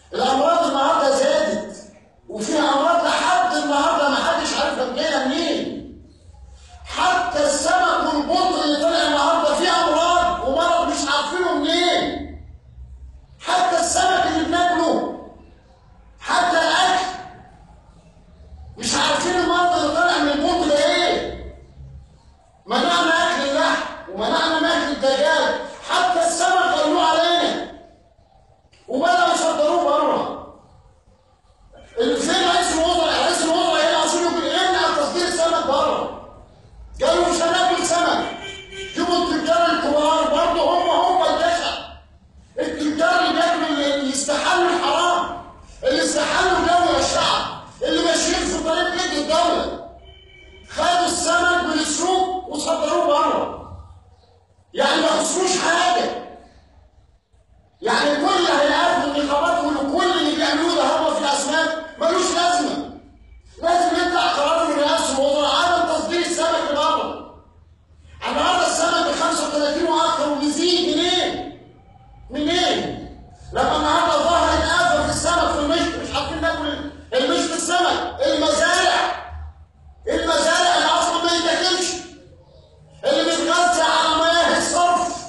الامراض النهارده زادت وفي امراض لحد النهارده ما حدش عارف جايه منين حتى السمك والبط اللي طلع النهارده فيه امراض ومرض مش عارفينه منين حتى السمك اللي بناكله حتى الاكل مش عارفين المرض اللي طالع من البط ده ايه منعنا اكل اللحم ومنعنا من اكل الدجاج حتى السمك قالوا علينا وبدأوا يصدروه بره اللي فين رئيس الوزراء رئيس الوزراء هنا عشان يقول امنع تصدير السمك بره قالوا مش هناكل سمك جيبوا التجار الكبار برضه هم هم الجشع التجار اللي بياكلوا اللي يستحلوا الحرام اللي استحلوا جو الشعب اللي ماشيين في طريق ايد الدوله خدوا السمك من السوق وصدروه بره يعني ما خسروش حاجه يعني كل هيئات والنقابات وكل اللي بيعملوه ده هم في الاسماك ملوش لازمه لازم يطلع قرار من رئاسه الوزراء عدم تصدير السمك لبره النهارده السمك ب 35 واكثر وبيزيد منين؟ منين؟ لما النهارده ظهرت آفة في السمك في المشط مش عارفين ناكل المشط السمك المزارع المزارع اللي اصلا ما يتاكلش اللي بيتغذى على مياه الصرف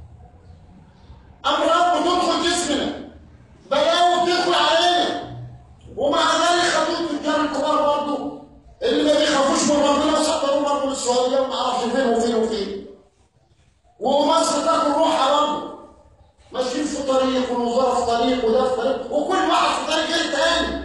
امراض بتدخل جسمنا بلاوي بتدخل علينا ومع ذلك خدوه التجار الكبار برضه اللي ما بيخافوش من ربنا وصدروا برضه للسعوديه وما اعرفش فين وفين وفين ومصر تاكل روحها برضه ماشيين في طريق والوزاره في طريق وده في طريق وكل واحد في طريق غير تاني